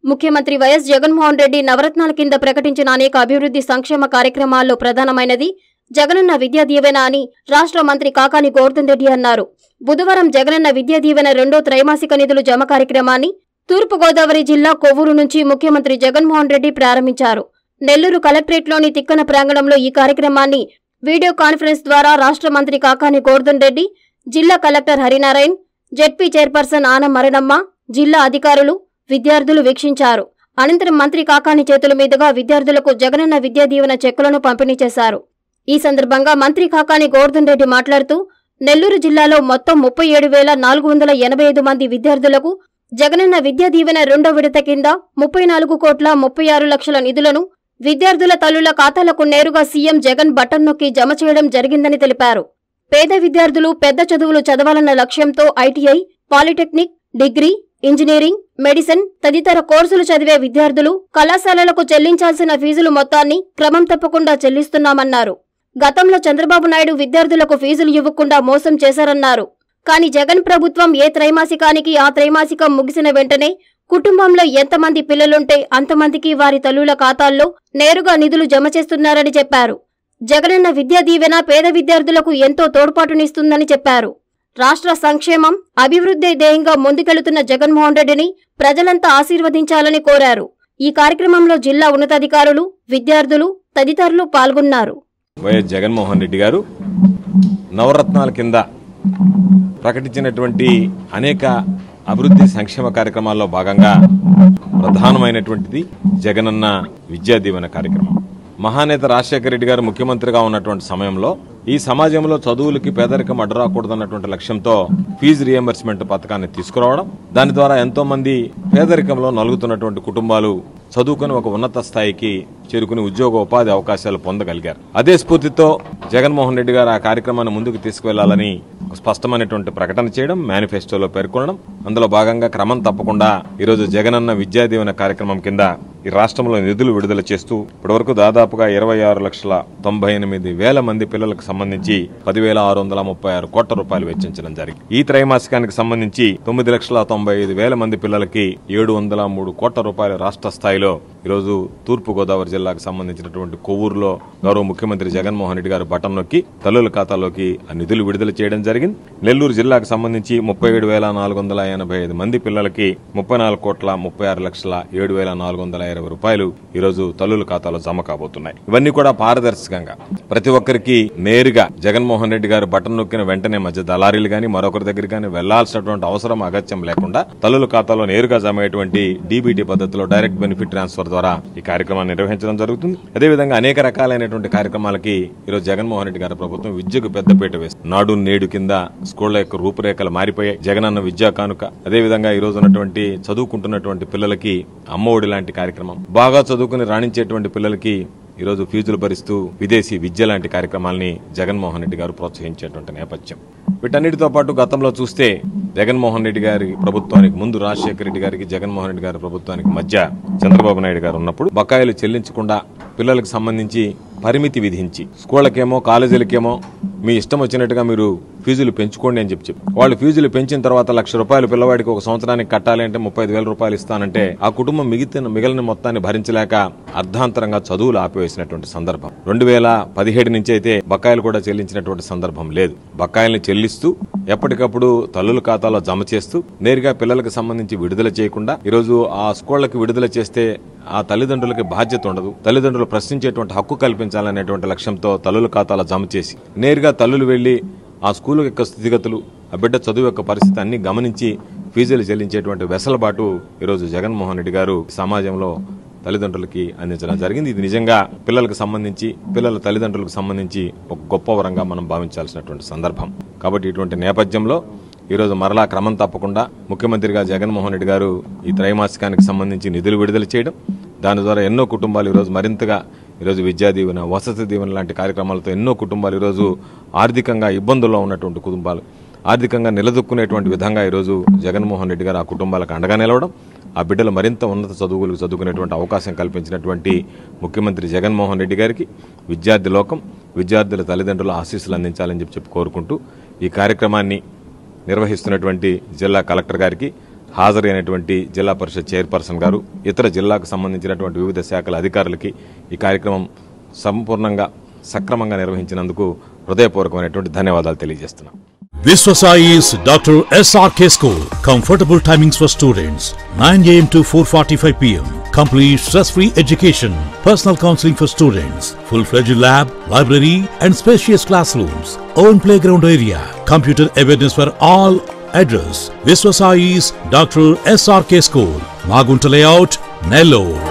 ముఖ్యమంత్రి వైఎస్ జగన్మోహన్ రెడ్డి నవరత్నాల కింద ప్రకటించిన అనేక అభివృద్ధి సంక్షేమ కార్యక్రమాల్లో ప్రధానమైనది జగనన్న విద్యా దీవెన అని రాష్ట్ర మంత్రి కాకాని గోవర్ధన్ రెడ్డి అన్నారు బుధవారం జగనన్న విద్యా దీవెన రెండో త్రైమాసిక నిధులు జమ కార్యక్రమాన్ని తూర్పుగోదావరి జిల్లా కొవ్వూరు నుంచి ముఖ్యమంత్రి జగన్మోహన్ రెడ్డి ప్రారంభించారు నెల్లూరు కలెక్టరేట్లోని తిక్కన ప్రాంగణంలో ఈ కార్యక్రమాన్ని వీడియో కాన్ఫరెన్స్ ద్వారా రాష్ట్ర మంత్రి కాకాని గోవర్ధన్ రెడ్డి జిల్లా collector Harinarayan ZP chairperson Anam మరణమ్మ జిల్లా అధికారులు విద్యార్థులు వీక్షించారు అనంతరం మంత్రి కాకాని చేతుల మీదుగా విద్యార్థులకు జగనన్న విద్యా దీవెన చెక్కులను పంపిణీ చేశారు ఈ సందర్భంగా మంత్రి కాకాని గోవర్ధన్ రెడ్డి మాట్లాడుతూ నెల్లూరు జిల్లాలో మొత్తం ముప్పై ఏడు వేల నాలుగు వందల ఎనభై ఐదు మంది విద్యార్థులకు జగనన్న విద్యా దీవెన రెండో విడత కింద ముప్పై నాలుగు కోట్ల ముప్పై ఆరు లక్షల నిధులను విద్యార్థుల తల్లుల ఖాతాలకు నేరుగా సీఎం జగన్ బటన్ నొక్కి జమ చేయడం జరిగిందని తెలిపారు పేద విద్యార్థులు పెద్ద చదువులు చదవాలన్న లక్ష్యంతో ITI polytechnic degree engineering medicine తదితర కోర్సులు చదివే విద్యార్థులు కళాశాలలకు చెల్లించాల్సిన ఫీజులు మొత్తాన్ని క్రమం తప్పకుండా చెల్లిస్తున్నామన్నారు గతంలో చంద్రబాబు నాయుడు విద్యార్థులకు ఫీజులు ఇవ్వకుండా మోసం చేశారన్నారు కానీ జగన్ ప్రభుత్వం ఏ త్రైమాసికానికి ఆ త్రైమాసికం ముగిసిన వెంటనే కుటుంబంలో ఎంతమంది పిల్లలుంటే అంతమందికి వారి తల్లుల ఖాతాల్లో నేరుగా నిధులు జమ చేస్తున్నారని చెప్పారు జగనన్న విద్యా దీవెన పేద విద్యార్థులకు ఎంతో తోడ్పాటునిస్తుందని చెప్పారు రాష్ట్ర సంక్షేమం అభివృద్ధి ధ్యేయంగా ముందుకెళుతున్న జగన్మోహన్ రెడ్డిని ప్రజలంతా ఆశీర్వదించాలని కోరారు ఈ కార్యక్రమంలో జిల్లా ఉన్నతాధికారులు విద్యార్థులు తదితరులు పాల్గొన్నారు వైఎస్ జగన్మోహన్ రెడ్డి గారు నవరత్నాల కింద ప్రకటించినటువంటి అనేక అభివృద్ధి సంక్షేమ కార్యక్రమాల్లో భాగంగా ప్రధానమైనటువంటిది జగనన్న విద్యా దీవెన కార్యక్రమం మహానేత రాజశేఖర రెడ్డి గారు ముఖ్యమంత్రిగా ఉన్నటువంటి సమయంలో ఈ సమాజంలో చదువులకి పేదరికం అడ్డురాకూడదన్నటువంటి లక్ష్యంతో ఫీజు రియంబర్స్మెంట్ పథకాన్ని తీసుకురావడం దాని ద్వారా ఎంతో మంది పేదరికంలో నలుగుతున్నటువంటి కుటుంబాలు చదువుకుని ఒక ఉన్నత స్థాయికి చేరుకుని ఉద్యోగ ఉపాధి అవకాశాలు పొందగలిగారు అదే స్ఫూర్తితో జగన్మోహన్ రెడ్డి గారు ఆ కార్యక్రమాన్ని ముందుకు తీసుకువెళ్లాలని ఒక స్పష్టమైనటువంటి ప్రకటన చేయడం మేనిఫెస్టోలో పేర్కొనడం అందులో భాగంగా క్రమం తప్పకుండా ఈరోజు జగనన్న విద్యా దీవెన కార్యక్రమం కింద ఈ రాష్ట్రంలో నిధులు విడుదల చేస్తూ ఇప్పటివరకు దాదాపుగా ఇరవై ఆరు లక్షల తొంభై ఎనిమిది వేల మంది పిల్లలకు సంబంధించి పదివేల ఆరు వందల ముప్పై ఆరు కోట్ల రూపాయలు వెచ్చించడం జరిగింది ఈ త్రైమాసికానికి సంబంధించి తొమ్మిది లక్షల తొంభై ఐదు వేల మంది పిల్లలకి ఏడు వందల మూడు కోట్ల రూపాయల రాష్ట్ర స్థాయిలో ఈరోజు తూర్పు గోదావరి జిల్లాకు సంబంధించినటువంటి కొవ్వూరులో గౌరవ ముఖ్యమంత్రి జగన్మోహన్ రెడ్డి గారు బటన్ నొక్కి తల్లుల ఖాతాలోకి ఆ నిధులు విడుదల చేయడం జరిగింది నెల్లూరు జిల్లాకు సంబంధించి ముప్పై ఏడు వేల నాలుగు వందల ఎనభై ఐదు మంది పిల్లలకి ముప్పై నాలుగు కోట్ల ముప్పై ఆరు లక్షల ఏడు వేల నాలుగు వందల ఇరవై రూపాయలు ఈరోజు తల్లుల ఖాతాలో జమ కాబోతున్నాయి ఇవన్నీ కూడా పారదర్శకంగా ప్రతి ఒక్కరికి నేరుగా జగన్మోహన్ రెడ్డి గారు బటన్ నొక్కిన వెంటనే మధ్య దళారీలు గాని మరొకరి దగ్గర గాని వెళ్లాల్సినటువంటి అవసరం అగత్యం లేకుండా తల్లుల ఖాతాలో నేరుగా జమ అయ్యేటువంటి డీబీటీ పద్ధతిలో డైరెక్ట్ బెనిఫిట్ ట్రాన్స్ఫర్ ద్వారా ఈ కార్యక్రమాన్ని నిర్వహించడం జరుగుతుంది అదేవిధంగా అనేక రకాలైనటువంటి కార్యక్రమాలకి ఈరోజు జగన్మోహన్ రెడ్డి గారి ప్రభుత్వం విద్యకు పెద్దపీట వేస్తుంది నాడు నేడు కింద స్కూళ్ల యొక్క రూపురేఖలు మారిపోయాయి జగనన్న విద్యా కానుక అదేవిధంగా ఈ రోజు ఉన్నటువంటి చదువుకుంటున్నటువంటి పిల్లలకి అమ్మఒడి లాంటి కార్యక్రమం బాగా చదువుకుని రాణించేటువంటి పిల్లలకి ఈరోజు ఫీజులు భరిస్తూ విదేశీ విద్య లాంటి కార్యక్రమాల్ని జగన్మోహన్ రెడ్డి గారు ప్రోత్సహించేటువంటి నేపథ్యం వీటన్నిటితో పాటు గతంలో చూస్తే జగన్మోహన్ రెడ్డి గారి ప్రభుత్వానికి ముందు రాజశేఖర రెడ్డి గారికి జగన్మోహన్ రెడ్డి గారి ప్రభుత్వానికి మధ్య చంద్రబాబు నాయుడు గారు ఉన్నప్పుడు బకాయిలు చెల్లించకుండా పిల్లలకు సంబంధించి పరిమితి విధించి స్కూళ్ళకేమో కాలేజీలకేమో మీ ఇష్టం వచ్చినట్టుగా మీరు ఫీజులు పెంచుకోండి అని చెప్పి చెప్పి వాళ్ళు ఫీజులు పెంచిన తర్వాత లక్ష రూపాయలు పిల్లవాడికి ఒక సంవత్సరానికి కట్టాలి అంటే ముప్పై ఐదు వేల రూపాయలు ఇస్తానంటే ఆ కుటుంబం మిగిలిన మిగిలిన మొత్తాన్ని భరించలేక అర్ధాంతరంగా చదువులు ఆపివేసినటువంటి సందర్భం రెండు వేల పదిహేడు నుంచి అయితే బకాయిలు కూడా చెల్లించినటువంటి సందర్భం లేదు బకాయిల్ని చెల్లిస్తూ ఎప్పటికప్పుడు తల్లుల ఖాతాలో జమ చేస్తూ నేరుగా పిల్లలకు సంబంధించి విడుదల చేయకుండా ఈరోజు ఆ స్కూళ్లకు విడుదల చేస్తే ఆ తల్లిదండ్రులకి బాధ్యత ఉండదు తల్లిదండ్రులు ప్రశ్నించేటువంటి హక్కు కల్పించాలనేటువంటి లక్ష్యంతో తల్లుల ఖాతాలో జమ చేసి నేరుగా తల్లులు వెళ్లి ఆ స్కూల్ యొక్క స్థితిగతులు ఆ బిడ్డ చదువు యొక్క పరిస్థితి అన్ని గమనించి ఫీజులు చెల్లించేటువంటి వెసలుబాటు ఈరోజు జగన్మోహన్ రెడ్డి గారు సమాజంలో తల్లిదండ్రులకి అందించడం జరిగింది ఇది నిజంగా పిల్లలకు సంబంధించి పిల్లల తల్లిదండ్రులకు సంబంధించి ఒక గొప్ప వరంగా మనం భావించాల్సినటువంటి సందర్భం కాబట్టి ఇటువంటి నేపథ్యంలో ఈరోజు మరలా క్రమం తప్పకుండా ముఖ్యమంత్రిగా జగన్మోహన్ రెడ్డి గారు ఈ త్రైమాసికానికి సంబంధించి నిధులు విడుదల చేయడం దాని ద్వారా ఎన్నో కుటుంబాలు ఈరోజు మరింతగా ఈరోజు విద్యా దీవెన వసతి దీవెన లాంటి కార్యక్రమాలతో ఎన్నో కుటుంబాలు ఈరోజు ఆర్థికంగా ఇబ్బందుల్లో ఉన్నటువంటి కుటుంబాలు ఆర్థికంగా నిలదొక్కునేటువంటి విధంగా ఈరోజు జగన్మోహన్ రెడ్డి గారు ఆ కుటుంబాలకు అండగా నిలవడం ఆ బిడ్డలు మరింత ఉన్నత చదువులకు చదువుకునేటువంటి అవకాశం కల్పించినటువంటి ముఖ్యమంత్రి జగన్మోహన్ రెడ్డి గారికి విద్యార్థి లోకం విద్యార్థుల తల్లిదండ్రుల ఆశీస్సులు అందించాలని చెప్పి చెప్పి కోరుకుంటూ ఈ కార్యక్రమాన్ని నిర్వహిస్తున్నటువంటి జిల్లా కలెక్టర్ గారికి హాజరైనటువంటి జిల్లా పరిషత్ చైర్పర్సన్ గారు ఇతర జిల్లాకు సంబంధించినటువంటి వివిధ శాఖల అధికారులకి ఈ కార్యక్రమం సంపూర్ణంగా సక్రమంగా నిర్వహించినందుకు హృదయపూర్వకమైనటువంటి ధన్యవాదాలు తెలియజేస్తున్నాం Viswasai's Dr. SRK School. Comfortable timings for students 9 am to 4:45 pm. Complete stress-free education. Personal counseling for students. Full-fledged lab, library, and spacious classrooms. Own playground area. Computer awareness for all. Address: Viswasai's Dr. SRK School. Magunta Layout, Nellore.